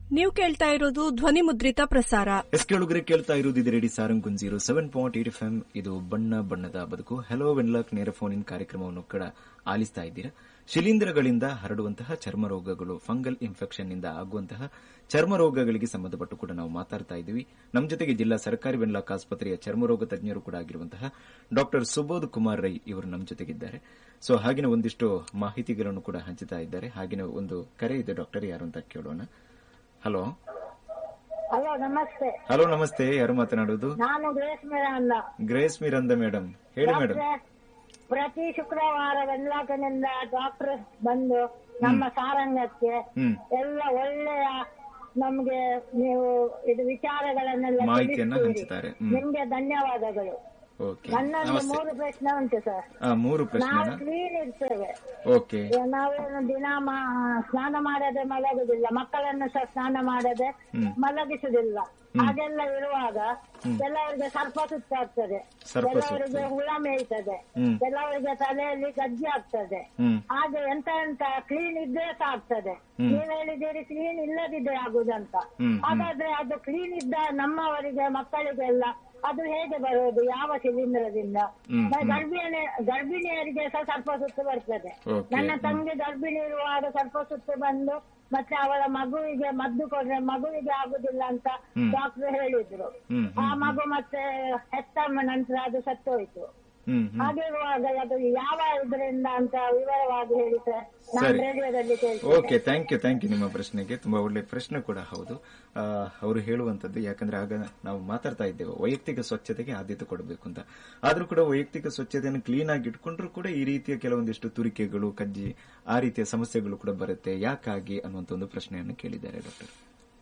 ನೀವು ಕೇಳ್ತಾ ಇರೋದು ಧ್ವನಿ ಮುದ್ರಿತ ಪ್ರಸಾರ ಎಸ್ ಕೇಳುಗರೆ ಕೇಳ್ತಾ ಇರುವುದು ಇದು ರೇಡಿ ಸಾರಂಗುನ್ zero seven point eight F M ಇದು ಬಣ್ಣ ಬಣ್ಣದ ಬದುಕು ಹೆಲೋ ವೆನ್ಲಾಕ್ ನೇರ ಫೋನ್ ಇನ್ ಕಾರ್ಯಕ್ರಮವನ್ನು ಕೂಡ ಆಲಿಸ್ತಾ ಇದ್ದೀರಾ ಶಿಲೀಂಧ್ರಗಳಿಂದ ಹರಡುವಂತಹ ಚರ್ಮ ರೋಗಗಳು ಫಂಗಲ್ ಇನ್ಫೆಕ್ಷನ್ ನಿಂದ ಆಗುವಂತಹ ಚರ್ಮ ರೋಗಗಳಿಗೆ ಸಂಬಂಧಪಟ್ಟು ಕೂಡ ನಾವು ಮಾತಾಡ್ತಾ ಇದ್ದೀವಿ ನಮ್ಮ ಜೊತೆಗೆ ಜಿಲ್ಲಾ ಸರ್ಕಾರಿ ವೆನ್ಲಾಕ್ ಆಸ್ಪತ್ರೆಯ ಚರ್ಮರೋಗ ತಜ್ಞರು ಕೂಡ ಆಗಿರುವಂತಹ ಡಾಕ್ಟರ್ ಸುಬೋಧ್ ಕುಮಾರ್ ರೈ ಇವರು ನಮ್ಮ ಜೊತೆಗಿದ್ದಾರೆ ಸೊ ಹಾಗಿನ ಒಂದಿಷ್ಟು ಮಾಹಿತಿಗಳನ್ನು ಕೂಡ ಹಂಚುತ್ತಾ ಇದ್ದಾರೆ ಹಾಗಿನ ಒಂದು ಕರೆ ಇದೆ ಡಾಕ್ಟರ್ ಯಾರು ಅಂತ ಕೇಳೋಣ ಹಲೋ ಹಲೋ ನಮಸ್ತೆ ಹಲೋ ನಮಸ್ತೆ ಯಾರು ಮಾತನಾಡುವುದು ನಾನು Grace madam Grace Miranda madam ಹೇಳಿ ಮೇಡಮ್ ಪ್ರತಿ ಶುಕ್ರವಾರ ವೆನ್ಲಾಕನಿಂದ ಡಾಕ್ಟರ್ ಬಂದು ನಮ್ಮ ಸಾರಂಗಕ್ಕೆ ಹ್ಮ್ ಎಲ್ಲ ಒಳ್ಳೆಯ ನಮ್ಗೆ ನೀವು ಇದು ವಿಚಾರಗಳನ್ನೆಲ್ಲ ಮಾಹಿತಿಯನ್ನ ತಿಳಿಸ್ತೀರಿ. ಹಂಚುತ್ತಾರೆ ಹ್ಮ್ ನಿಮ್ಗೆ ಧನ್ಯವಾದಗಳು ಓಕೆ ನನ್ನೊಂದು ಮೂರು ಪ್ರಶ್ನೆ ಉಂಟು ಸರ್ ಆ ಮೂರು ನಾವು ಪ್ರಶ್ನೆನ ಕ್ಲೀನ್ ಇರ್ತೇವೆ ಓಕೆ ನಾವೇನು ದಿನ ಮಾ- ಸ್ನಾನ ಮಾಡದೆ ಮಲಗುದಿಲ್ಲ ಮಕ್ಕಳನ್ನು ಸಹ ಸ್ನಾನ ಮಾಡದೆ ಮಲಗಿಸುದಿಲ್ಲ ಹಾಗೆಲ್ಲ ಇರುವಾಗ ಕೆಲವರಿಗೆ ಸರ್ಪ ಸುತ್ತಾಗ್ತದೆ ಸರ್ಪ ಕೆಲವರಿಗೆ ಹುಳ ಮೇಯ್ತದೆ ಹ್ಮ್. ಕೆಲವರಿಗೆ ತಲೆಯಲ್ಲಿ ಗಜ್ಜೆ ಆಗ್ತದೆ ಹ್ಮ್ ಹಾಗೆ ಎಂತ ಎಂತ ಕ್ಲೀನ್ ಇದ್ರೆ ಸಹ ಆಗ್ತದೆ ನೀವ್ ಹೇಳಿದ್ದೀರಿ ಕ್ಲೀನ್ ಇಲ್ಲದಿದ್ರೆ ಆಗುದಂತ ಹ್ಮ್, ಹಾಗಾದ್ರೆ ಅದು ಕ್ಲೀನ್ ಇದ್ದ ನಮ್ಮವರಿಗೆ ಮಕ್ಕಳಿಗೆಲ್ಲ ಅದು ಹೇಗೆ ಬರುವುದು ಯಾವ ಶಿಲೀಂಧ್ರದಿಂದ ಹ್ಮ್, ಗರ್ಭಿಣಿ ಗರ್ಭಿಣಿಯರಿಗೆ ಸಹ ಸರ್ಪ ಸುತ್ತು ಬರ್ತದೆ ಓಕೆ ನನ್ನ ತಂಗಿ ಗರ್ಭಿಣಿ ಇರುವಾಗ ಸರ್ಪ ಸುತ್ತು ಬಂದು ಮತ್ತೆ ಅವಳ ಮಗುವಿಗೆ ಮದ್ದು ಕೊಡ್ರೆ ಮಗುವಿಗೆ ಆಗುದಿಲ್ಲ ಅಂತ ಡಾಕ್ಟರ್ ಹೇಳಿದ್ರು ಹ್ಮ್ ಆ ಮಗು ಮತ್ತೆ ಹೆತ್ತ ನಂತರ ಅದು ಸತ್ತೋಯ್ತು ಹ್ಮ್ ಹ್ಮ್ ಹಾಗಿರುವಾಗ ಅದು ಯಾವ ಇದರಿಂದ ಅಂತ ವಿವರವಾಗಿ ಹೇಳಿ ಸರ್ ನಾನು ಸರಿ. ರೇಡಿಯೋದಲ್ಲಿ ಕೇಳ್ತೇನೆ okay thank you thank you ನಿಮ್ಮ ಪ್ರಶ್ನೆಗೆ ತುಂಬಾ ಒಳ್ಳೆ ಪ್ರಶ್ನೆ ಕೂಡ ಹೌದು ಆ, ಅವರು ಹೇಳುವಂತದ್ದು ಯಾಕಂದ್ರೆ ಆಗ ನಾವು ಮಾತಾಡ್ತಾ ಇದ್ದೇವೆ ವೈಯಕ್ತಿಕ ಸ್ವಚ್ಛತೆಗೆ ಆದ್ಯತೆ ಕೊಡಬೇಕು ಅಂತ ಆದ್ರೂ ಕೂಡ ವೈಯಕ್ತಿಕ ಸ್ವಚ್ಛತೆಯನ್ನು ಕ್ಲೀನ್ ಆಗಿ ಇಟ್ಕೊಂಡ್ರು ಕೂಡ ಈ ರೀತಿಯ ಕೆಲವೊಂದಿಷ್ಟು ತುರಿಕೆಗಳು ಕಜ್ಜಿ ಆ ರೀತಿಯ ಸಮಸ್ಯೆಗಳು ಕೂಡ ಬರುತ್ತೆ ಯಾಕಾಗಿ ಅನ್ನುವಂತ ಒಂದು ಪ್ರಶ್ನೆಯನ್ನು ಕೇಳಿದ್ದಾರೆ ಡಾಕ್ಟರ್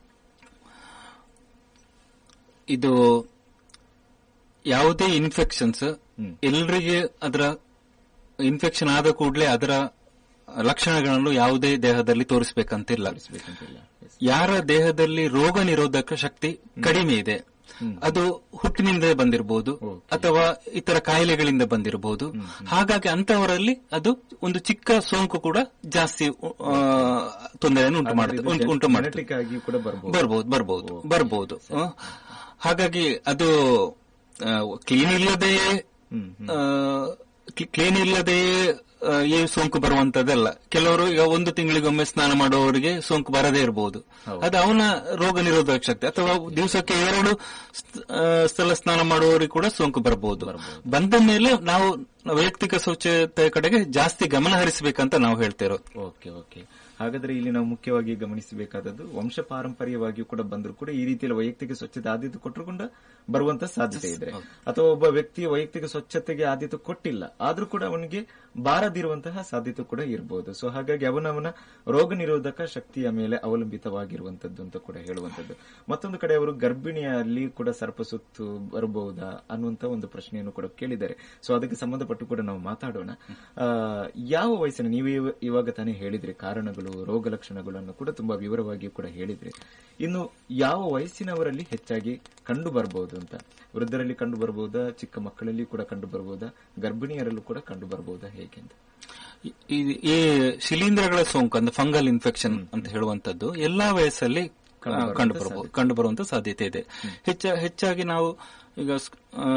ಇದು ಯಾವುದೇ ಇನ್ಫೆಕ್ಷನ್ಸ್ ಹ್ಮ್. ಎಲ್ರಿಗೆ ಅದರ ಇನ್ಫೆಕ್ಷನ್ ಆದ ಕೂಡಲೇ ಅದರ ಲಕ್ಷಣಗಳನ್ನು ಯಾವುದೇ ದೇಹದಲ್ಲಿ ತೋರಿಸಬೇಕಂತಿಲ್ಲ ಬೇಕಂತಿಲ್ಲ Yes. ಯಾರ ದೇಹದಲ್ಲಿ ರೋಗ ನಿರೋಧಕ ಶಕ್ತಿ ಕಡಿಮೆ ಇದೆ ಅದು ಹುಟ್ಟಿನಿಂದ ಬಂದಿರಬಹುದು Okay. ಅಥವಾ ಇತರ ಕಾಯಿಲೆಗಳಿಂದ ಬಂದಿರಬಹುದು ಹಾಗಾಗಿ ಅಂತವರಲ್ಲಿ ಅದು ಒಂದು ಚಿಕ್ಕ ಸೋಂಕು ಕೂಡ ಜಾಸ್ತಿ ಆ, ತೊಂದರೆಯನ್ನು ಉಂಟು ಮಾಡುತ್ತೆ ಉಂಟು- ಉಂಟು ಮಾಡುತ್ತೆ Genetic ಆಗಿ ಕೂಡ ಬರ್ಬೋದು ಬರ್ಬೋದು ಬರ್ಬೋದು ಬರ್ಬೋದು ಆ, ಹಾಗಾಗಿ ಅದು ಕ್ಲೀನ್ ಇಲ್ಲದೆ ಹ್ಮ್ ಕ್ಲೀನ್ ಇಲ್ಲದೆ ಆ, ಈ ಸೋಂಕು ಬರುವಂತದ್ದಲ್ಲ ಕೆಲವರು ಈಗ ಒಂದು ತಿಂಗಳಿಗೊಮ್ಮೆ ಸ್ನಾನ ಮಾಡುವವರಿಗೆ ಸೋಂಕು ಬರದೇ ಇರಬಹುದು ಅದು ಅವನ ರೋಗ ನಿರೋಧಕ ಶಕ್ತಿ ಅಥವಾ ದಿವಸಕ್ಕೆ ಎರಡು ಸ್- ಆ, ಸಲ ಸ್ನಾನ ಮಾಡುವವರಿಗೆ ಕೂಡ ಸೋಂಕು ಬರಬಹುದು ಬಂದ ಮೇಲೆ ನಾವು ವೈಯಕ್ತಿಕ ಸ್ವಚ್ಛತೆ ಕಡೆಗೆ ಜಾಸ್ತಿ ಗಮನ ಹರಿಸಬೇಕಂತ ನಾವು ಹೇಳ್ತೇವೆ ಓಕೆ ಓಕೆ ಹಾಗಾದ್ರೆ ಇಲ್ಲಿ ನಾವು ಮುಖ್ಯವಾಗಿ ಗಮನಿಸಬೇಕಾದದ್ದು ವಂಶ ಪಾರಂಪರ್ಯವಾಗಿಯೂ ಕೂಡ ಬಂದರೂ ಕೂಡ ಈ ರೀತಿಯಲ್ಲಿ ವೈಯಕ್ತಿಕ ಸ್ವಚ್ಛತೆ ಆದ್ಯತೆ ಕೊಟ್ಟರು ಕೂಡ ಬರುವಂತ ಸಾಧ್ಯತೆ ಇದೆ ಅಥವಾ ಒಬ್ಬ ವ್ಯಕ್ತಿ ವೈಯಕ್ತಿಕ ಸ್ವಚ್ಛತೆಗೆ ಆದ್ಯತೆ ಕೊಟ್ಟಿಲ್ಲ ಆದ್ರೂ ಕೂಡ ಅವನಿಗೆ ಬಾರದಿರುವಂತಹ ಸಾಧ್ಯತೆ ಕೂಡ ಇರಬಹುದು ಸೊ ಹಾಗಾಗಿ ಅವನವನ ರೋಗ ನಿರೋಧಕ ಶಕ್ತಿಯ ಮೇಲೆ ಅವಲಂಬಿತವಾಗಿರುವಂತದ್ದು ಅಂತ ಕೂಡ ಹೇಳುವಂತದ್ದು ಮತ್ತೊಂದು ಕಡೆ ಅವರು ಗರ್ಭಿಣಿಯಲ್ಲಿ ಕೂಡ ಸರ್ಪ ಸುತ್ತು ಬರಬಹುದಾ ಅನ್ನುವಂತ ಒಂದು ಪ್ರಶ್ನೆಯನ್ನು ಕೂಡ ಕೇಳಿದ್ದಾರೆ ಸೊ ಅದಕ್ಕೆ ಸಂಬಂಧಪಟ್ಟು ಕೂಡ ನಾವು ಮಾತಾಡೋಣ ಆ, ಯಾವ ವಯಸ್ಸಿನ ನೀವು ಇವ- ಇವಾಗ ತಾನೇ ಹೇಳಿದ್ರಿ ಕಾರಣಗಳು ರೋಗ ಲಕ್ಷಣಗಳನ್ನು ಕೂಡ ತುಂಬಾ ವಿವರವಾಗಿ ಕೂಡ ಹೇಳಿದ್ರಿ ಇನ್ನು ಯಾವ ವಯಸ್ಸಿನವರಲ್ಲಿ ಹೆಚ್ಚಾಗಿ ಕಂಡು ಬರಬಹುದು ಅಂತ ವೃದ್ಧರಲ್ಲಿ ಕಂಡು ಬರಬಹುದಾ ಚಿಕ್ಕ ಮಕ್ಕಳಲ್ಲಿ ಕೂಡ ಕಂಡು ಬರಬಹುದಾ ಗರ್ಭಿಣಿಯರಲ್ಲೂ ಕೂಡ ಕಂಡು ಬರಬಹುದಾ ಹೇಗೆ ಅಂತ ಈ- ಈ ಶಿಲೀಂಧ್ರಗಳ ಸೋಂಕು ಅಂದ್ರೆ ಫಂಗಲ್ ಇನ್ಫೆಕ್ಷನ್ ಅಂತ ಹೇಳುವಂತದ್ದು ಎಲ್ಲಾ ವಯಸ್ಸಲ್ಲಿ ಕಂಡು ಬರಬಹುದು ಕಂಡು ಬರುವಂತ ಸಾಧ್ಯತೆ ಇದೆ ಹೆಚ್ಚ ಹೆಚ್ಚಾಗಿ ನಾವು ಈಗ ಸ್- ಆ,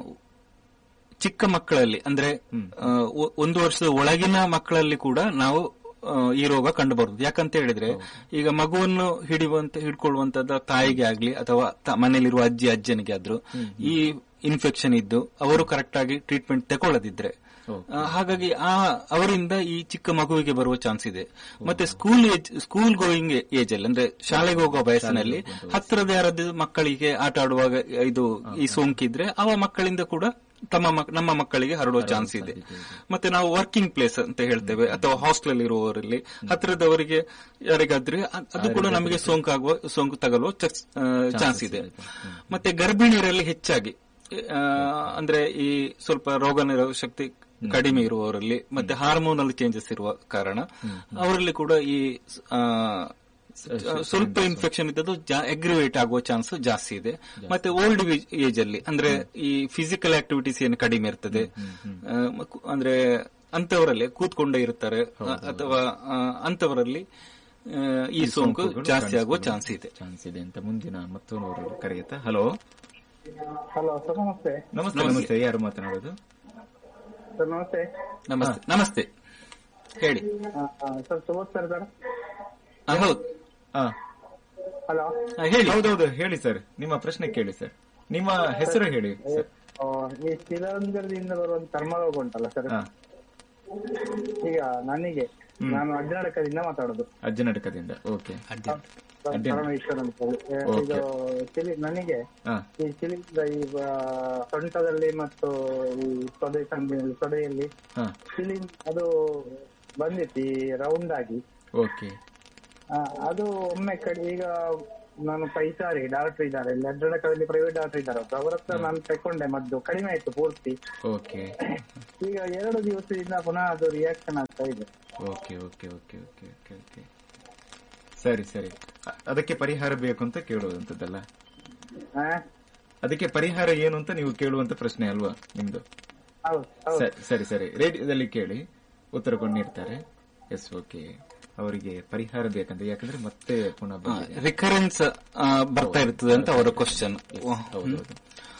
ಚಿಕ್ಕ ಮಕ್ಕಳಲ್ಲಿ ಅಂದ್ರೆ ಆ, ಒ- ಒಂದು ವರ್ಷದ ಒಳಗಿನ ಮಕ್ಕಳಲ್ಲಿ ಕೂಡ ನಾವು ಆ, ಈ ರೋಗ ಕಂಡು ಬರುವುದು ಯಾಕಂತ ಹೇಳಿದ್ರೆ ಈಗ ಮಗುವನ್ನು ಹಿಡಿಯುವಂತ ಹಿಡ್ಕೊಳ್ಳುವಂತದ ತಾಯಿಗೆ ಆಗ್ಲಿ ಅಥವಾ ತ- ಮನೆಯಲ್ಲಿರುವ ಅಜ್ಜಿ ಅಜ್ಜನಿಗೆ ಆದ್ರೂ ಈ ಇನ್ಫೆಕ್ಷನ್ ಇದ್ದು ಅವರು ಕರೆಕ್ಟ್ ಆಗಿ ಟ್ರೀಟ್ಮೆಂಟ್ ತಗೊಳ್ಳದಿದ್ರೆ ಆ, ಹಾಗಾಗಿ ಆ ಅವರಿಂದ ಈ ಚಿಕ್ಕ ಮಗುವಿಗೆ ಬರುವ ಚಾನ್ಸ್ ಇದೆ ಮತ್ತೆ school age school going age ಅಲ್ಲಿ ಅಂದ್ರೆ ಶಾಲೆಗೆ ಹೋಗುವ ವಯಸ್ಸಿನಲ್ಲಿ ಹತ್ತಿರದ ಯಾರದ್ದು ಮಕ್ಕಳಿಗೆ ಆಟ ಆಡುವಾಗ ಇದು ಈ ಸೋಂಕಿದ್ರೆ ಅವ ಮಕ್ಕಳಿಂದ ಕೂಡ ತಮ್ಮ ಮಕ್- ನಮ್ಮ ಮಕ್ಕಳಿಗೆ ಹರಡುವ ಚಾನ್ಸ್ ಇದೆ ಮತ್ತೆ ನಾವು ವರ್ಕಿಂಗ್ ಪ್ಲೇಸ್ ಅಂತ ಹೇಳ್ತೇವೆ ಅಥವಾ ಹಾಸ್ಟೆಲ್ ಇರುವವರಲ್ಲಿ ಹತ್ತಿರದವರಿಗೆ ಯಾರಿಗಾದ್ರೆ ಅ- ಅದು ಕೂಡ ನಮಗೆ ಸೋಂಕಾಗುವ ಸೋಂಕು ತಗಲುವ ಚಾನ್ಸ್ ಇದೆ ಮತ್ತೆ ಗರ್ಭಿಣಿಯರಲ್ಲಿ ಹೆಚ್ಚಾಗಿ ಆ, ಅಂದ್ರೆ ಈ ಸ್ವಲ್ಪ ರೋಗ ನಿರೋಧಕ ಶಕ್ತಿ ಕಡಿಮೆ ಇರುವವರಲ್ಲಿ ಮತ್ತೆ ಹಾರ್ಮೋನಲ್ ಚೇಂಜಸ್ ಇರುವ ಕಾರಣ ಅವರಲ್ಲಿ ಕೂಡ ಈ ಆ, ಸ್ವಲ್ಪ ಇನ್ಫೆಕ್ಷನ್ ಇದ್ದದ್ದು ಅಗ್ರಿವೇಟ್ ಆಗುವ ಚಾನ್ಸ್ ಜಾಸ್ತಿ ಇದೆ ಮತ್ತೆ ಓಲ್ಡ್ ಏಜ್ ಅಲ್ಲಿ ಅಂದ್ರೆ ಈ ಫಿಸಿಕಲ್ ಆಕ್ಟಿವಿಟೀಸ್ ಏನು ಕಡಿಮೆ ಇರ್ತದೆ ಆ, ಮ- ಅಂದ್ರೆ ಅಂತವರಲ್ಲಿ ಕೂತ್ಕೊಂಡೇ ಇರ್ತಾರೆ ಅ- ಅಥವಾ ಆ, ಅಂತವರಲ್ಲಿ ಆ, ಈ ಸೋಂಕು ಜಾಸ್ತಿ ಆಗುವ ಚಾನ್ಸ್ ಇದೆ ಚಾನ್ಸ್ ಇದೆ ಅಂತ ಮುಂದಿನ ಮತ್ತೊಂದು ಕರೆಯುತ್ತಾ ಹಲೋ ಹಲೋ ಸರ್ ನಮಸ್ತೆ ನಮಸ್ತೆ ನಮಸ್ತೆ ಯಾರು ಮಾತನಾಡೋದು ಸರ್ ನಮಸ್ತೆ ನಮಸ್ತೆ ನಮಸ್ತೆ ಹೇಳಿ ಆ, ಆ, ಸರ್ ಸುಬೋಧ್ ಸರ್ ಸರ್ ಆ, ಹೌದು ಆ, ಹಲೋ ಆ, ಹೇಳಿ ಹೌದೌದು ಹೇಳಿ ಸರ್ ನಿಮ್ಮ ಪ್ರಶ್ನೆ ಕೇಳಿ ಸರ್ ನಿಮ್ಮ ಹೆಸರು ಹೇಳಿ ಸರ್ ಆ, ಈ ಶಿಲಾಂಧ್ರದಿಂದ ಬರುವಂತ ಚರ್ಮರೋಗ ಉಂಟಲ್ಲ ಸರ್ ಹಾ ಈಗ ನನಗೆ ನಾನು ಅಡ್ಡಾಡಕದಿಂದ ಮಾತಾಡೋದು ಅಜ್ಜನಟಕದಿಂದ ಓಕೆ ಅಡ್ಡಿ ಅಡ್ಡಿಲ್ಲ. ಪರಮೇಶ್ವರ್ ಅಂತ ಹೇಳಿ ಆ, Okay. ಇದು ಶಿಲಿ ನನಗೆ ಹಾ ಈ ಶಿಲಿಂದ್ರ ಈ ಆ, ಸೊಂಟದಲ್ಲಿ ಮತ್ತು ಈ ತೊಡೆ ಸಂದಿ ತೊಡೆಯಲ್ಲಿ ಹಾ ಶಿಲಿ ಅದು ಬಂದಿತ್ತು ಈ ರೌಂಡ್ ಆಗಿ ಓಕೆ ಆ, ಅದು ಒಮ್ಮೆ ಕಡೆ ಈಗ ನಾನು ಪೈಸಾರಿ ಡಾಕ್ಟರ್ ಇದ್ದಾರೆ ಇಲ್ಲಿ ಅಡ್ಡಡಕದಲ್ಲಿ ಪ್ರೈವೇಟ್ ಡಾಕ್ಟರ್ ಇದ್ದಾರೆ ಒಬ್ರು. ಅವ್ರ ಹತ್ರ ನಾನು ತಕೊಂಡೆ ಮದ್ದು ಕಡಿಮೆ ಆಯ್ತು ಪೂರ್ತಿ ಓಕೆ ಈಗ ಎರಡು ದಿವಸದಿಂದ ಪುನಃ ಅದು ರಿಯಾಕ್ಷನ್ ಆಗ್ತಾ ಇದೆ okay okay okay okay okay okay ಸರಿ ಸರಿ ಅ- ಅದಕ್ಕೆ ಪರಿಹಾರ ಬೇಕು ಅಂತ ಕೇಳುವಂತದ್ದಲ್ಲ ಆ? ಅದಕ್ಕೆ ಪರಿಹಾರ ಏನು ಅಂತ ನೀವು ಕೇಳುವಂತ ಪ್ರಶ್ನೆ ಅಲ್ವಾ ನಿಮ್ದು ಹೌದು ಹೌದು ಸರಿ ಸರಿ ಸರಿ ರೇಡಿಯೋದಲ್ಲಿ ಕೇಳಿ ಉತ್ತರ ಕೊಂಡಿರ್ತಾರೆ ಎಸ್ ಓಕೆ ಅವರಿಗೆ ಪರಿಹಾರ ಬೇಕಂತ ಯಾಕಂದ್ರೆ ಮತ್ತೆ ಪುನಃ ಬಂದಿದೆ. ರಿಕರೆನ್ಸ್ ಬರ್ತಾ ಇರ್ತದೆ ಅಂತ ಅವರ ಕ್ವಶನ್ ಹೌದೌದು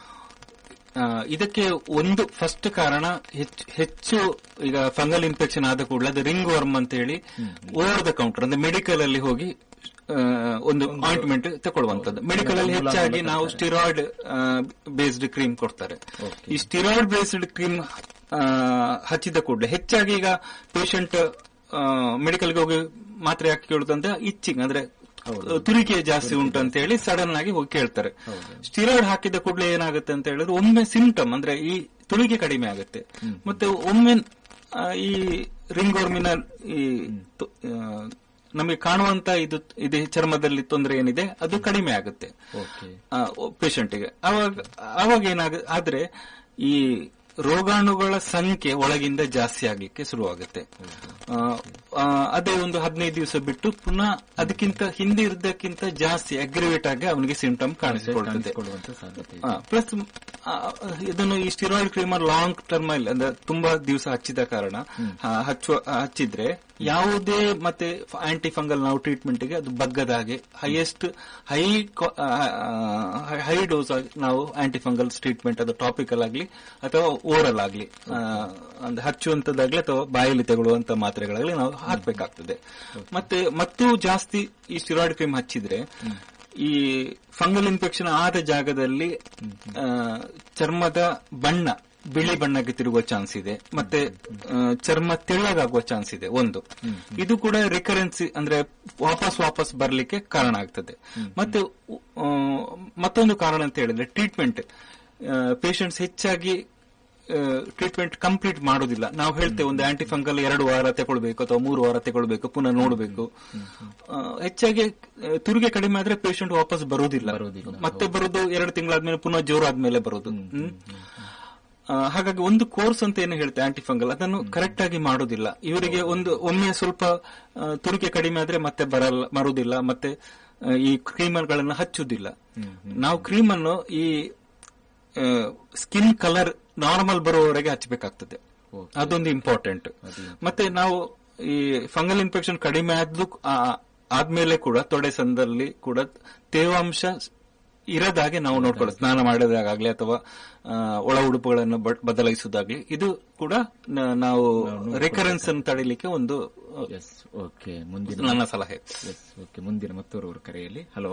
ಇದಕ್ಕೆ ಒಂದು ಫಸ್ಟ್ ಕಾರಣ ಹೆಚ್ಚು ಹೆಚ್ಚು ಈಗ ಫಂಗಲ್ ಇನ್ಫೆಕ್ಷನ್ ಆದ ಕೂಡಲೇ ಅದು ರಿಂಗ್ ವರ್ಮ್ ಅಂತ ಹೇಳಿ ಓವರ್ ದ ಕೌಂಟರ್ ಅಂದ್ರೆ ಮೆಡಿಕಲ್ ಅಲ್ಲಿ ಹೋಗಿ ಆ, ಒಂದು ಆಯಿಂಟ್ಮೆಂಟ್ ತಗೊಳ್ಳುವಂತದ್ದು ಮೆಡಿಕಲ್ ಅಲ್ಲಿ ಹೆಚ್ಚಾಗಿ ನಾವು ಸ್ಟಿರಾಯ್ಡ್ ಬೇಸ್ಡ್ ಕ್ರೀಮ್ ಕೊಡ್ತಾರೆ Okay. ಈ ಸ್ಟಿರಾಯ್ಡ್ ಬೇಸ್ಡ್ ಕ್ರೀಮ್ ಹಚ್ಚಿದ ಕೂಡಲೇ ಹೆಚ್ಚಾಗಿ ಈಗ ಪೇಷಂಟ್ ಮೆಡಿಕಲ್ಗೆ ಹೋಗಿ ಮಾತ್ರೆ ಹಾಕಿ ಕೇಳುದಂತ ಇಚ್ಚಿಂಗ್ ಅಂದ್ರೆ ತುರಿಕೆ ಜಾಸ್ತಿ ಉಂಟು ಅಂತ ಹೇಳಿ ಸಡನ್ ಆಗಿ ಹೋಗಿ ಕೇಳ್ತಾರೆ ಸ್ಟಿರಾಯ್ಡ್ ಹಾಕಿದ ಕೂಡಲೇ ಏನಾಗುತ್ತೆ ಅಂತ ಹೇಳಿದ್ರೆ ಒಮ್ಮೆ ಸಿಂಪ್ಟಮ್ ಅಂದ್ರೆ ಈ ತುರಿಕೆ ಕಡಿಮೆ ಆಗುತ್ತೆ ಮತ್ತೆ ಒಮ್ಮೆ ಆ, ಈ ರಿಂಗ್ ವರ್ಮಿನ ಈ ತು- ಆ, ನಮಗೆ ಕಾಣುವಂತ ಇದು ಇದು ಚರ್ಮದಲ್ಲಿ ತೊಂದರೆ ಏನಿದೆ ಅದು ಕಡಿಮೆ ಆಗುತ್ತೆ ಓಕೆ ಪೇಷಂಟ್ಗೆ ಅವಾಗ ಅವಾಗ ಏನಾಗ ಆದ್ರೆ ಈ ರೋಗಾಣುಗಳ ಸಂಖ್ಯೆ ಒಳಗಿಂದ ಜಾಸ್ತಿ ಆಗ್ಲಿಕ್ಕೆ ಶುರುವಾಗುತ್ತೆ ಆ, ಆ, ಅದೇ ಒಂದು ಹದಿನೈದು ದಿವಸ ಬಿಟ್ಟು ಪುನಃ ಅದಕ್ಕಿಂತ ಹಿಂದೆ ಇದ್ದಕ್ಕಿಂತ ಜಾಸ್ತಿ ಅಗ್ರಿವೇಟ್ ಆಗಿ ಅವನಿಗೆ ಸಿಂಪ್ಟಮ್ ಕಾಣಿಸಿಕೊಳ್ತದೆ ಕಾಣಿಸಿಕೊಳ್ಳುವಂತ ಸಾಧ್ಯತೆ ಇದೆ ಪ್ಲಸ್ ಇದನ್ನು ಈ ಸ್ಟಿರಾಯ್ಡ್ ಕ್ರೀಮರ್ ಲಾಂಗ್ ಟರ್ಮ್ ಅಲ್ಲಿ ಅಂದ್ರೆ ತುಂಬಾ ದಿವಸ ಹಚ್ಚಿದ ಕಾರಣ ಆ, ಹಚ್ಚುವ ಹಚ್ಚಿದ್ರೆ ಯಾವುದೇ ಮತ್ತೆ ಆಂಟಿ ಫಂಗಲ್ ನಾವು ಟ್ರೀಟ್ಮೆಂಟ್ ಗೆ ಅದು ಬಗ್ಗದ ಹಾಗೆ ಹೈಯೆಸ್ಟ್ ಹೈ ಹೈ ಡೋಸ್ ಆಗಿ ನಾವು ಆಂಟಿ ಫಂಗಲ್ಸ್ ಟ್ರೀಟ್ಮೆಂಟ್ ಅದು ಟಾಪಿಕಲ್ ಆಗಲಿ ಅಥವಾ ಓರಲ್ ಆಗಲಿ ಅಂದ್ರೆ ಹಚ್ಚುವಂತದ್ದಾಗ್ಲಿ ಅಥವಾ ಬಾಯಲ್ಲಿ ತಗೊಳ್ಳುವಂತ ಮಾತ್ರೆಗಳಾಗ್ಲಿ ನಾವು ಹಾಕ್ಬೇಕಾಗ್ತದೆ ಮತ್ತೆ ಮತ್ತೂ ಜಾಸ್ತಿ ಈ ಸ್ಟಿರಾಯ್ಡ್ ಕ್ರೀಮ್ ಹಚ್ಚಿದ್ರೆ ಈ ಫಂಗಲ್ ಇನ್ಫೆಕ್ಷನ್ ಆದ ಜಾಗದಲ್ಲಿ ಆ, ಚರ್ಮದ ಬಣ್ಣ ಬಿಳಿ ಬಣ್ಣಕ್ಕೆ ತಿರುಗುವ ಚಾನ್ಸ್ ಇದೆ ಮತ್ತೆ ಆ, ಚರ್ಮ ತೆಳ್ಳಗಾಗುವ ಚಾನ್ಸ್ ಇದೆ ಒಂದು ಇದು ಕೂಡ ರಿಕರೆನ್ಸಿ ಅಂದ್ರೆ ವಾಪಸ್ ವಾಪಸ್ ಬರ್ಲಿಕ್ಕೆ ಕಾರಣ ಆಗ್ತದೆ ಮತ್ತೆ ಆ, ಮತ್ತೊಂದು ಕಾರಣ ಅಂತ ಹೇಳಿದ್ರೆ ಟ್ರೀಟ್ಮೆಂಟ್ ಪೇಷಂಟ್ಸ್ ಹೆಚ್ಚಾಗಿ ಟ್ರೀಟ್ಮೆಂಟ್ ಕಂಪ್ಲೀಟ್ ಮಾಡೋದಿಲ್ಲ ನಾವು ಹೇಳ್ತೇವೆ ಒಂದು ಆಂಟಿ ಫಂಗಲ್ ಎರಡು ವಾರ ತಗೊಳ್ಬೇಕು ಅಥವಾ ಮೂರು ವಾರ ತಗೊಳ್ಬೇಕು ಪುನಃ ನೋಡಬೇಕು ಹೆಚ್ಚಾಗಿ ಆ, ತುರಿಗೆ ಕಡಿಮೆ ಆದ್ರೆ ಪೇಷಂಟ್ ವಾಪಸ್ ಬರುವುದಿಲ್ಲ ಮತ್ತೆ ಬರೋದು ಎರಡು ತಿಂಗಳಾದ್ಮೇಲೆ ಪುನಃ ಜೋರು ಆದ್ಮೇಲೆ ಬರೋದು ಹ್ಮ್. ಆ, ಹಾಗಾಗಿ ಒಂದು ಕೋರ್ಸ್ ಅಂತ ಏನು ಹೇಳ್ತೆ ಆಂಟಿ ಫಂಗಲ್ ಅದನ್ನು ಕರೆಕ್ಟ್ ಆಗಿ ಮಾಡೋದಿಲ್ಲ ಇವರಿಗೆ ಒಂದು ಒಮ್ಮೆ ಸ್ವಲ್ಪ ಆ, ತುರಿಕೆ ಕಡಿಮೆ ಆದ್ರೆ ಮತ್ತೆ ಬರಲ್ಲ ಬರುವುದಿಲ್ಲ ಮತ್ತೆ ಆ, ಈ ಕ್ರೀಮರ್ಗಳನ್ನು ಹಚ್ಚುವುದಿಲ್ಲ ನಾವು ಕ್ರೀಮ್ ಅನ್ನು ಈ ಸ್ಕಿನ್ ಕಲರ್ ನಾರ್ಮಲ್ ಬರುವವರೆಗೆ ಹಚ್ಚಬೇಕಾಗ್ತದೆ ಅದೊಂದು ಇಂಪಾರ್ಟೆಂಟ್ ಮತ್ತೆ ನಾವು ಈ ಫಂಗಲ್ ಇನ್ಫೆಕ್ಷನ್ ಕಡಿಮೆ ಆದ್ಲು ಆ- ಆದ್ಮೇಲೆ ಕೂಡ ತೊಡೆ ಸಂದಲ್ಲಿ ಕೂಡ ತೇವಾಂಶ ಇರದಾಗೆ ನಾವು ನೋಡ್ಕೊಳ್ಳೋದು ಸ್ನಾನ ಮಾಡೋದಾಗ್ಲಿ ಅಥವಾ ಆ, ಒಳ ಉಡುಪುಗಳನ್ನು ಬ- ಬದಲಾಯಿಸುವುದಾಗ್ಲಿ ಇದು ಕೂಡ ನ- ನಾವು ರಿಕರೆನ್ಸ್ ಅನ್ನು ತಡಿಲಿಕ್ಕೆ ಒಂದು ಆ, ಎಸ್ ಓಕೆ ಮುಂದಿನ ನನ್ನ ಸಲಹೆ ಎಸ್ ಓಕೆ ಮುಂದಿನ ಮತ್ತೊರವರು ಕರೆಯಲ್ಲಿ ಹಲೋ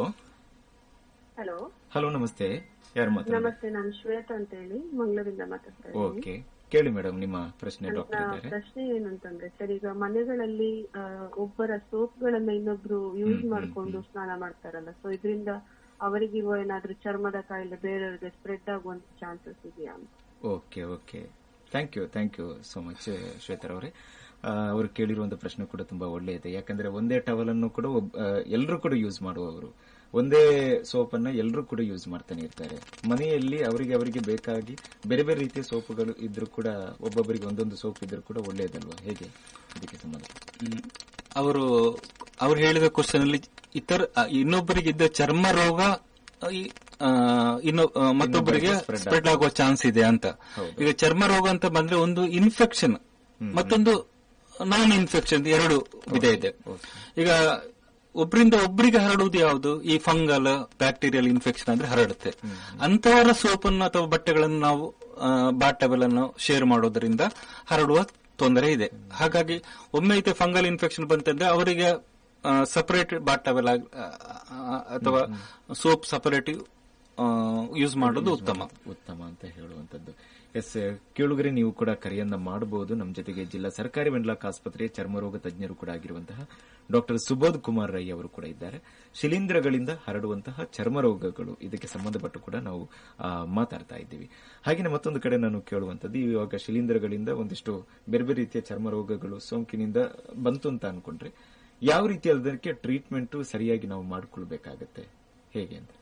ಹಲೋ ಹಲೋ ನಮಸ್ತೆ ಯಾರು ಮಾತಾಡೋದು ನಮಸ್ತೆ ನಾನು ಶ್ವೇತಾ ಅಂತ ಹೇಳಿ ಮಂಗಳೂರಿಂದ ಮಾತಾಡ್ತಾ ಇದ್ದೀನಿ ಓಕೆ ಕೇಳಿ ಮೇಡಮ್ ನಿಮ್ಮ ಪ್ರಶ್ನೆ ಡಾಕ್ಟರ್ ನನ್ನ ಇದ್ದಾರೆ ಪ್ರಶ್ನೆ ಏನಂತಂದ್ರೆ ಸರ್ ಈಗ ಮನೆಗಳಲ್ಲಿ ಆ, ಒಬ್ಬರ ಸೋಪ್ ಗಳನ್ನ ಇನ್ನೊಬ್ರು ಯೂಸ್ ಮಾಡ್ಕೊಂಡು ಸ್ನಾನ ಮಾಡ್ತಾರಲ್ಲ ಸೊ ಇದರಿಂದ ಅವರಿಗಿರುವ ಏನಾದ್ರೂ ಚರ್ಮದ ಕಾಯಿಲೆ ಬೇರೆಯವರಿಗೆ ಸ್ಪ್ರೆಡ್ ಆಗುವಂತ ಚಾನ್ಸಸ್ ಇದೆಯಾ ಅಂತ okay okay thank you thank you so much ಶ್ವೇತರ್ ಅವರೇ ಆ, ಅವರು ಕೇಳಿರುವಂತ ಪ್ರಶ್ನೆ ಕೂಡ ತುಂಬಾ ಒಳ್ಳೆಯದು ಯಾಕಂದ್ರೆ ಒಂದೇ ಟವಲ್ ಅನ್ನು ಕೂಡ ಎಲ್ಲರೂ ಕೂಡ ಯೂಸ್ ಮಾಡುವವರು ಒಂದೇ ಸೋಪ್ ಅನ್ನ ಎಲ್ಲರೂ ಕೂಡ ಯೂಸ್ ಮಾಡ್ತಾನೆ ಇರ್ತಾರೆ ಮನೆಯಲ್ಲಿ ಅವರಿಗೆ ಅವರಿಗೆ ಬೇಕಾಗಿ ಬೇರೆ ಬೇರೆ ರೀತಿಯ ಸೋಪುಗಳು ಇದ್ರೂ ಕೂಡ ಒಬ್ಬೊಬ್ಬರಿಗೆ ಒಂದೊಂದು ಸೋಪ್ ಇದ್ರೂ ಕೂಡ ಒಳ್ಳೆಯದಲ್ವಾ ಹೇಗೆ ಇದಕ್ಕೆ ಸಂಬಂಧ ಹ್ಮ್. ಅವರು ಅವ್ರು ಹೇಳಿದ ಕ್ವಶನ್ ಅಲ್ಲಿ ಇತರ ಆ, ಇನ್ನೊಬ್ಬರಿಗಿದ್ದ ಚರ್ಮ ರೋಗ ಆ, ಈ, ಆ, ಇನ್ನು ಆ, ಮತ್ತೊಬ್ಬರಿಗೆ ಸ್ಪ್ರೆಡ್ ಆಗುವ ಚಾನ್ಸ್ ಇದೆ ಅಂತ ಈಗ ಚರ್ಮ ರೋಗ ಅಂತ ಬಂದ್ರೆ ಒಂದು ಇನ್ಫೆಕ್ಷನ್ ಮತ್ತೊಂದು ನಾನ್ ಇನ್ಫೆಕ್ಷನ್ ಎರಡು ವಿಧ ಇದೆ ಈಗ ಒಬ್ಬರಿಂದ ಒಬ್ಬರಿಗೆ ಹರಡುವುದು ಯಾವುದು ಈ ಫಂಗಲ್ ಬ್ಯಾಕ್ಟೀರಿಯಲ್ ಇನ್ಫೆಕ್ಷನ್ ಅಂದ್ರೆ ಹರಡುತ್ತೆ ಅಂತವರ ಸೋಪನ್ನು ಅಥವಾ ಬಟ್ಟೆಗಳನ್ನು ನಾವು ಬಾಟಬಲ್ ಅನ್ನು ಶೇರ್ ಮಾಡೋದ್ರಿಂದ ಹರಡುವ ತೊಂದರೆ ಇದೆ ಹಾಗಾಗಿ ಒಮ್ಮೆ ಐತೆ ಫಂಗಲ್ ಇನ್ಫೆಕ್ಷನ್ ಬಂತಂದ್ರೆ ಅವರಿಗೆ ಸಪರೇಟ್ ಬಾಟಬಲ್ ಅಥವಾ ಸೋಪ್ ಸಪರೇಟ್ ಯೂಸ್ ಮಾಡೋದು ಉತ್ತಮ ಉತ್ತಮ ಅಂತ ಹೇಳುವಂತದ್ದು ಎಸ್ ಕೇಳುಗರೆ ನೀವು ಕೂಡ ಕರೆಯನ್ನ ಮಾಡಬಹುದು ನಮ್ಮ ಜೊತೆಗೆ ಜಿಲ್ಲಾ ಸರ್ಕಾರಿ ವೆನ್ಲಾಕ್ ಆಸ್ಪತ್ರೆಯ ಚರ್ಮರೋಗ ತಜ್ಞರು ಕೂಡ ಆಗಿರುವಂತಹ ಡಾಕ್ಟರ್ ಸುಬೋಧ್ ಕುಮಾರ್ ರೈ ಅವರು ಕೂಡ ಇದ್ದಾರೆ ಶಿಲೀಂಧ್ರಗಳಿಂದ ಹರಡುವಂತಹ ಚರ್ಮ ರೋಗಗಳು ಇದಕ್ಕೆ ಸಂಬಂಧಪಟ್ಟು ಕೂಡ ನಾವು ಆ, ಮಾತಾಡ್ತಾ ಇದ್ದೀವಿ ಹಾಗೆಯೇ ಮತ್ತೊಂದು ಕಡೆ ನಾನು ಕೇಳುವಂತದ್ದು ಇವಾಗ ಶಿಲೀಂಧ್ರಗಳಿಂದ ಒಂದಿಷ್ಟು ಬೇರೆ ಬೇರೆ ರೀತಿಯ ಚರ್ಮ ರೋಗಗಳು ಸೋಂಕಿನಿಂದ ಬಂತು ಅಂತ ಅನ್ಕೊಂಡ್ರೆ ಯಾವ ರೀತಿ ಅದಕ್ಕೆ ಟ್ರೀಟ್ಮೆಂಟ್ ಸರಿಯಾಗಿ ನಾವು ಮಾಡಿಕೊಳ್ಬೇಕಾಗತ್ತೆ ಹೇಗೆ ಅಂತ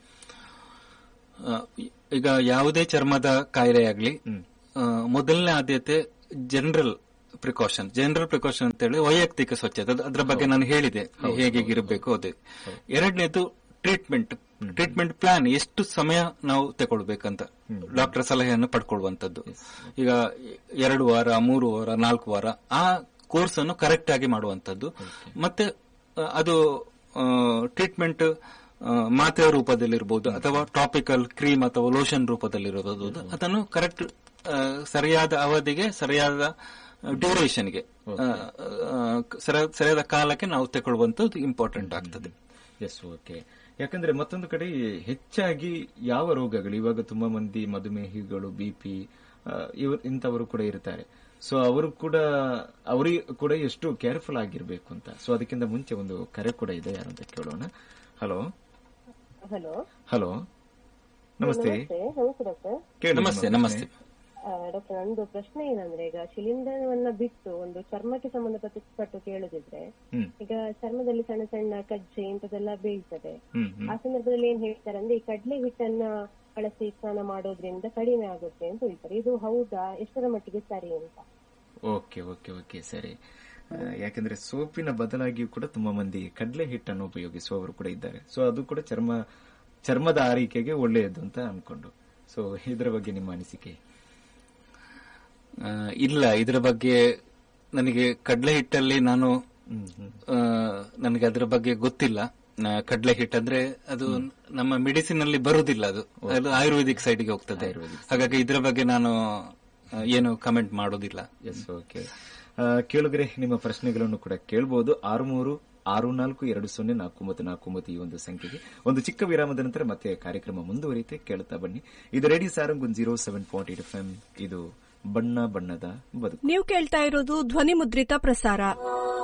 ಆ, ಈಗ ಯಾವುದೇ ಚರ್ಮದ ಕಾಯಿಲೆ ಆಗಲಿ ಮೊದಲನೇ ಆದ್ಯತೆ ಜನರಲ್ ಪ್ರಿಕಾಷನ್ ಜನರಲ್ ಪ್ರಿಕಾಷನ್ ಅಂತ ಹೇಳಿ ವೈಯಕ್ತಿಕ ಸ್ವಚ್ಛತೆ ಅದ್- ಅದ್ರ ಬಗ್ಗೆ ನಾನು ಹೇಳಿದೆ ಹೇಗೆ ಇರಬೇಕು ಅದೇ ಎರಡನೇದು ಟ್ರೀಟ್ಮೆಂಟ್ ಟ್ರೀಟ್ಮೆಂಟ್ ಪ್ಲಾನ್ ಎಷ್ಟು ಸಮಯ ನಾವು ತಗೊಳ್ಬೇಕಂತ ಡಾಕ್ಟರ್ ಸಲಹೆಯನ್ನು ಪಡ್ಕೊಳ್ಳುವಂತದ್ದು ಈಗ ಎರಡು ವಾರ ಮೂರು ವಾರ ನಾಲ್ಕು ವಾರ ಆ ಕೋರ್ಸ್ ಅನ್ನು ಕರೆಕ್ಟ್ ಆಗಿ ಮಾಡುವಂತದ್ದು ಮತ್ತೆ ಆ, ಅದು ಟ್ರೀಟ್ಮೆಂಟ್ ಮಾತ್ರೆ ರೂಪದಲ್ಲಿರಬಹುದು ಅಥವಾ ಟಾಪಿಕಲ್ ಕ್ರೀಮ್ ಅಥವಾ ಲೋಷನ್ ರೂಪದಲ್ಲಿರಬಹುದು ಅದನ್ನು ಕರೆಕ್ಟ್ ಸರಿಯಾದ ಅವಧಿಗೆ ಸರಿಯಾದ ಡ್ಯೂರೇಷನ್ಗೆ ಸರಿಯಾದ ಕಾಲಕ್ಕೆ ನಾವು ತಗೊಳ್ಳುವಂತದ್ದು ಇಂಪಾರ್ಟೆಂಟ್ ಆಗ್ತದೆ ಎಸ್ ಓಕೆ ಯಾಕಂದ್ರೆ ಮತ್ತೊಂದು ಕಡೆ ಹೆಚ್ಚಾಗಿ ಯಾವ ರೋಗಗಳು ಇವಾಗ ತುಂಬಾ ಮಂದಿ ಮಧುಮೇಹಿಗಳು ಬಿಪಿ ಇವರು ಇಂಥವರು ಕೂಡ ಇರ್ತಾರೆ ಸೊ ಅವರು ಕೂಡ ಅವರಿಗೆ ಕೂಡ ಎಷ್ಟು ಕೇರ್ಫುಲ್ ಆಗಿರ್ಬೇಕು ಅಂತ ಸೊ ಅದಕ್ಕಿಂತ ಮುಂಚೆ ಒಂದು ಕರೆ ಕೂಡ ಇದೆ ಯಾರಂತ ಕೇಳೋಣ ಹಲೋ ಹಲೋ ಹಲೋ ನಮಸ್ತೆ ನಮಸ್ತೆ ಡಾಕ್ಟರ್ ಕೇಳಿ ನಮಸ್ತೆ ನಿಮ್ಮ ನಮಸ್ತೆ ಡಾಕ್ಟರ್ ನಂದು ಪ್ರಶ್ನೆ ಏನಂದ್ರೆ ಈಗ ಶಿಲೀಂಧ್ರವನ್ನ ಬಿಟ್ಟು ಒಂದು ಚರ್ಮಕ್ಕೆ ಸಂಬಂಧಪಟ್ಟು ಕೇಳುದಿದ್ರೆ ಹ್ಮ್ ಈಗ ಚರ್ಮದಲ್ಲಿ ಸಣ್ಣ ಸಣ್ಣ ಕಜ್ಜೆ ಇಂಥದೆಲ್ಲ ಬೀಳ್ತದೆ ಹ್ಮ್ ಹ್ಮ್ ಆ ಸಂದರ್ಭದಲ್ಲಿ ಏನ್ ಹೇಳ್ತಾರೆ ಅಂದ್ರೆ ಈ ಕಡ್ಲೆ ಹಿಟ್ಟನ್ನ ಬಳಸಿ ಸ್ನಾನ ಮಾಡೋದ್ರಿಂದ ಕಡಿಮೆ ಆಗುತ್ತೆ ಅಂತ ಹೇಳ್ತಾರೆ ಇದು ಹೌದಾ ಎಷ್ಟರ ಮಟ್ಟಿಗೆ ಸರಿ ಅಂತ ಓಕೆ ಓಕೆ ಓಕೆ ಸರಿ ಆ, ಯಾಕಂದ್ರೆ ಸೋಪಿನ ಬದಲಾಗಿಯೂ ಕೂಡ ತುಂಬಾ ಮಂದಿ ಕಡಲೆ ಹಿಟ್ಟನ್ನು ಉಪಯೋಗಿಸುವವರು ಕೂಡ ಇದ್ದಾರೆ ಸೊ ಅದು ಕೂಡ ಚರ್ಮ ಚರ್ಮದ ಆರೈಕೆಗೆ ಒಳ್ಳೆಯದು ಅಂತ ಅನ್ಕೊಂಡು ಸೊ ಇದರ ಬಗ್ಗೆ ನಿಮ್ಮ ಅನಿಸಿಕೆ ಆ, ಇಲ್ಲ ಇದರ ಬಗ್ಗೆ ನನಗೆ ಕಡಲೆ ಹಿಟ್ಟಲ್ಲಿ ನಾನು ಹ್ಮ್ ಹ್ಮ್ ಆ, ನನಗೆ ಅದರ ಬಗ್ಗೆ ಗೊತ್ತಿಲ್ಲ ಆ, ಕಡ್ಲೆ ಹಿಟ್ಟು ಅಂದ್ರೆ ಅದು ನಮ್ಮ ಮೆಡಿಸಿನ್ ಅಲ್ಲಿ ಬರುದಿಲ್ಲ ಅದು ಅದು ಆಯುರ್ವೇದಿಕ್ ಸೈಡ್ಗೆ ಹೋಗ್ತದೆ ಹಾಗಾಗಿ ಇದರ ಬಗ್ಗೆ ನಾನು ಆ, ಏನು ಕಮೆಂಟ್ ಮಾಡೋದಿಲ್ಲ ಎಸ್ ಓಕೆ ಕೇಳುಗರೆ ನಿಮ್ಮ ಪ್ರಶ್ನೆಗಳನ್ನು ಕೂಡ ಕೇಳಬಹುದು ಆರು ಮೂರು ಆರು ನಾಲ್ಕು ಎರಡು ಸೊನ್ನೆ ನಾಲ್ಕು ಒಂಬತ್ತು ನಾಲ್ಕು ಒಂಬತ್ತು ಈ ಒಂದು ಸಂಖ್ಯೆಗೆ ಒಂದು ಚಿಕ್ಕ ವಿರಾಮದ ನಂತರ ಮತ್ತೆ ಕಾರ್ಯಕ್ರಮ ಮುಂದುವರಿಯುತ್ತೆ ಕೇಳುತ್ತಾ ಬನ್ನಿ ಇದು ರೇಡಿಯೋ ಸಾರಂಗ್ ಒಂದು zero seven point eight F ಇದು ಬಣ್ಣ ಬಣ್ಣದ ಬದುಕು ನೀವು ಕೇಳ್ತಾ ಇರೋದು ಧ್ವನಿ ಮುದ್ರಿತ ಪ್ರಸಾರ